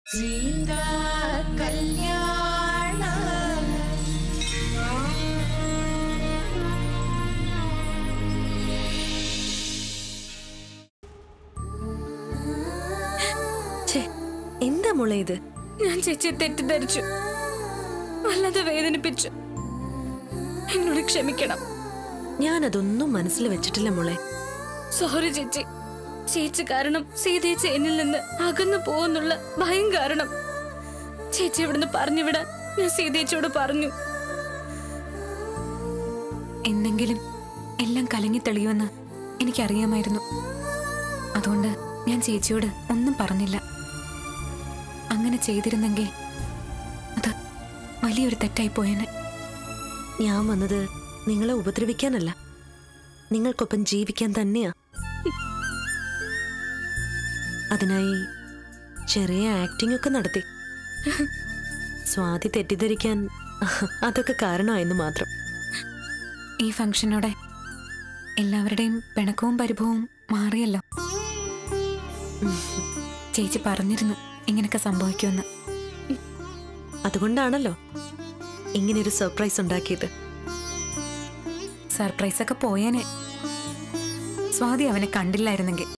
സീതാ കല്യാണ ഛേ എന്താ മോളെ ഇത് ഞാൻ ചേച്ചിയെ തെറ്റിദ്ധരിച്ചു വല്ലാതെ വേദനിപ്പിച്ചു എന്നോട് ക്ഷമിക്കണം ഞാനതൊന്നും മനസ്സിൽ വെച്ചിട്ടില്ല മോളെ സോറി ചേച്ചി ചേച്ചി കാരണം സീതേച്ചി എന്നിൽ നിന്ന് അകന്നു പോകുന്നുള്ള ഭയം കാരണം ചേച്ചി ഇവിടുന്ന് പറഞ്ഞുവിടാൻ ഞാൻ സീതേച്ചിയോട് പറഞ്ഞു എന്നെങ്കിലും എല്ലാം കലങ്ങി തെളിയുമെന്ന് എനിക്കറിയാമായിരുന്നു അതുകൊണ്ട് ഞാൻ ചേച്ചിയോട് ഒന്നും പറഞ്ഞില്ല അങ്ങനെ ചെയ്തിരുന്നെങ്കിൽ അത് വലിയൊരു തെറ്റായി പോയേനെ ഞാൻ വന്നത് നിങ്ങളെ ഉപദ്രവിക്കാനല്ല നിങ്ങൾക്കൊപ്പം ജീവിക്കാൻ തന്നെയാ അതിനായി ചെറിയ ആക്ടിംഗ് ഒക്കെ നടത്തി സ്വാതി തെറ്റിദ്ധരിക്കാൻ അതൊക്കെ കാരണമായെന്ന് മാത്രം ഈ ഫംഗ്ഷനോടെ എല്ലാവരുടെയും പിണക്കവും പരിഭവവും മാറിയല്ലോ ചേച്ചി പറഞ്ഞിരുന്നു ഇങ്ങനെയൊക്കെ സംഭവിക്കുമെന്ന് അതുകൊണ്ടാണല്ലോ ഇങ്ങനെയൊരു സർപ്രൈസ് ഉണ്ടാക്കിയത് സർപ്രൈസ് ഒക്കെ പോയേനെ സ്വാതി അവനെ കണ്ടില്ലായിരുന്നെങ്കിൽ